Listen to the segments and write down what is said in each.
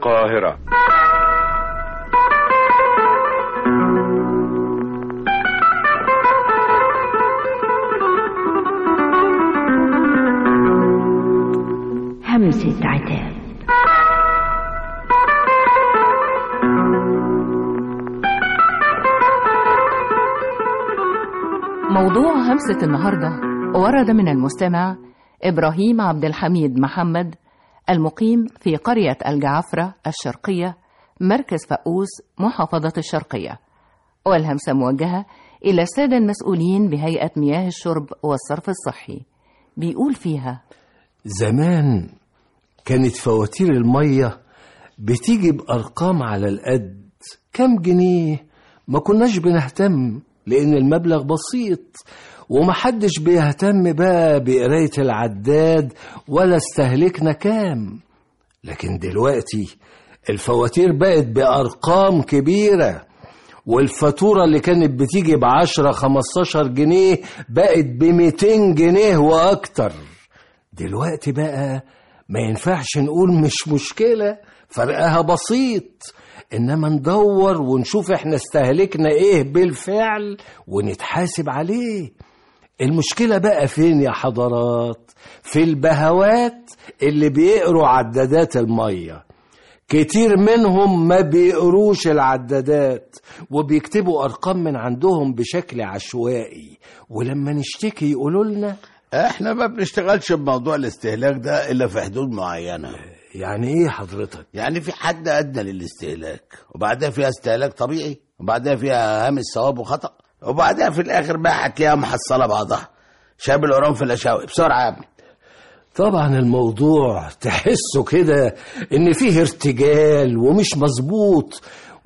القاهرة همسة عتاب موضوع همسة النهاردة ورد من المستمع إبراهيم عبد الحميد محمد المقيم في قرية الجعفرة الشرقية مركز فقوس محافظة الشرقية والهمسة موجهة إلى السادة المسؤولين بهيئة مياه الشرب والصرف الصحي بيقول فيها زمان كانت فواتير المية بتيجي بأرقام على القد كم جنيه ما كناش بنهتم لأن المبلغ بسيط ومحدش بيهتم بقى بقراية العداد ولا استهلكنا كام لكن دلوقتي الفواتير بقت بأرقام كبيرة والفاتورة اللي كانت بتيجي بعشرة خمستاشر جنيه بقت بميتين جنيه وأكتر دلوقتي بقى ما ينفعش نقول مش مشكلة فرقها بسيط إنما ندور ونشوف إحنا استهلكنا إيه بالفعل ونتحاسب عليه المشكلة بقى فين يا حضرات في البهوات اللي بيقروا عدادات المية كتير منهم ما بيقروش العدادات وبيكتبوا أرقام من عندهم بشكل عشوائي ولما نشتكي يقولوا لنا احنا ما بنشتغلش بموضوع الاستهلاك ده الا في حدود معينه يعني ايه حضرتك يعني في حد ادنى للاستهلاك وبعدها فيها استهلاك طبيعي وبعدها فيها هامش ثواب وخطا وبعدها في الاخر بقى هتلاقيها محصله بعضها شاب القران في الاشاوي بسرعه يا ابني طبعا الموضوع تحسه كده ان فيه ارتجال ومش مظبوط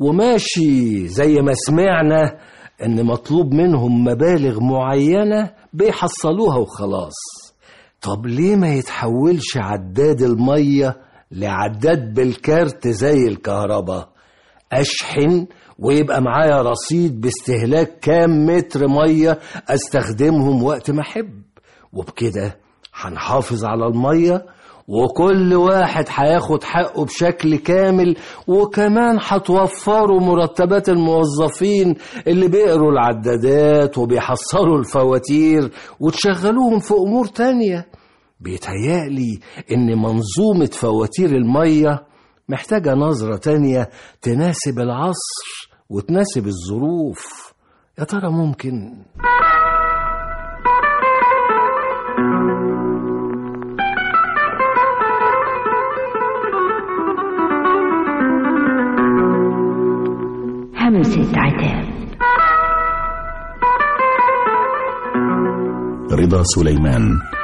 وماشي زي ما سمعنا ان مطلوب منهم مبالغ معينة بيحصلوها وخلاص طب ليه ما يتحولش عداد المية لعداد بالكارت زي الكهرباء اشحن ويبقى معايا رصيد باستهلاك كام متر مية استخدمهم وقت ما احب وبكده هنحافظ على المية وكل واحد هياخد حقه بشكل كامل وكمان هتوفروا مرتبات الموظفين اللي بيقروا العدادات وبيحصلوا الفواتير وتشغلوهم في أمور تانية بيتهيألي إن منظومة فواتير المية محتاجة نظرة تانية تناسب العصر وتناسب الظروف يا ترى ممكن همسة عتاب رضا سليمان